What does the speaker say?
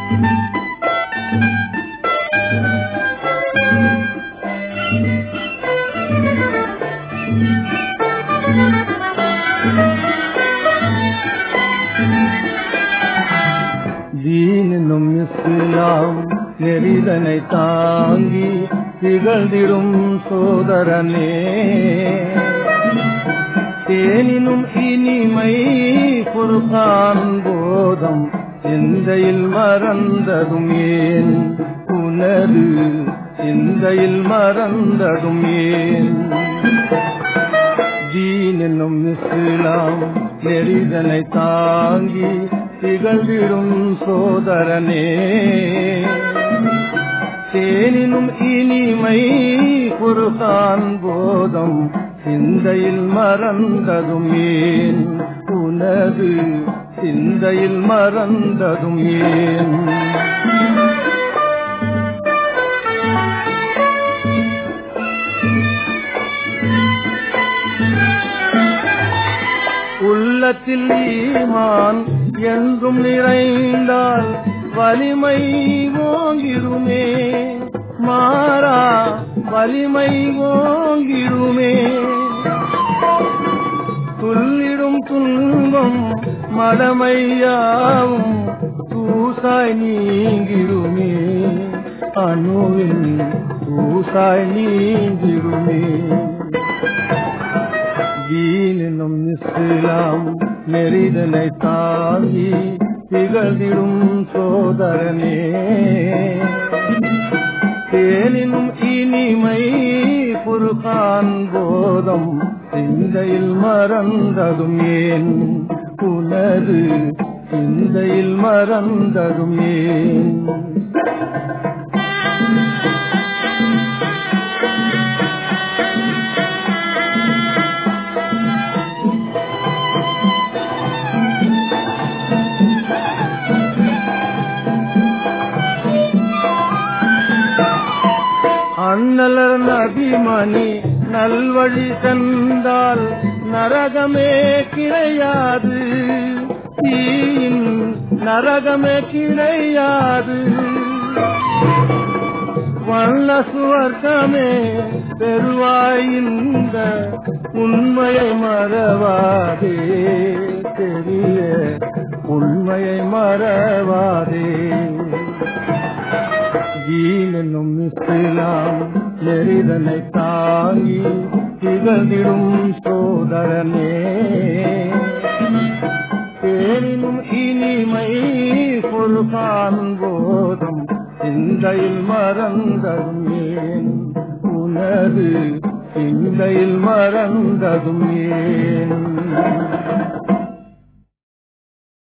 தீனும் இஸ்லாம் நெறிதனை தாங்கி திகழ்ந்திடும் சோதரனே தேனினும் இனிமை குருகான் போதம் சிந்தையில் மறந்ததும் ஏன் உனது சிந்தையில் மறந்ததும் ஏன் தீனும் இஸ்லாம் நெறிதனை தாங்கி திகழ்ந்திடும் சோதரனே தேனினும் இனிமை குருகான் போதம் சிந்தையில் மறந்ததும் ஏன் உனது சிந்தையில் மறந்ததும் ஏன் உள்ளத்தில் ஈமான் என்றும் நிறைந்தால் வலிமை ஓங்கிருமே மாறா வலிமை ஓங்கிருமே துள்ளிடும் துன்பம் மடமையாவும் தூசாய் நீங்கிருமே அணுவின் தூசாய் நீங்கிருமே தீனும் இஸ்லாம் நெறிதனை தாங்கி திகழ்ந்திடும் சோதரனே தேனினும் இனிமை குருகான் போதம் சிந்தையில் மறந்ததும் ஏன் உனது சிந்தையில் மறந்ததும் ஏன் அண்ணலர் நபிமணி நல்வழி தந்தால் நரகமே கிடையாது தீயின் நரகமே கிடையாது வல்ல சுவர்க்கமே பெருவாயிந்த உண்மையை மறவாதே தெரிய உண்மையை மறவாதே ஈனும் இஸ்லாம் நெறிதனை தாங்கி திகழ்ந்திடும் சோதரனே தேனினும் இனிமை பொறுப்பான் போதும் சிந்தையில் மறந்ததும் ஏன் உனது சிந்தையில் மறந்ததும் ஏன்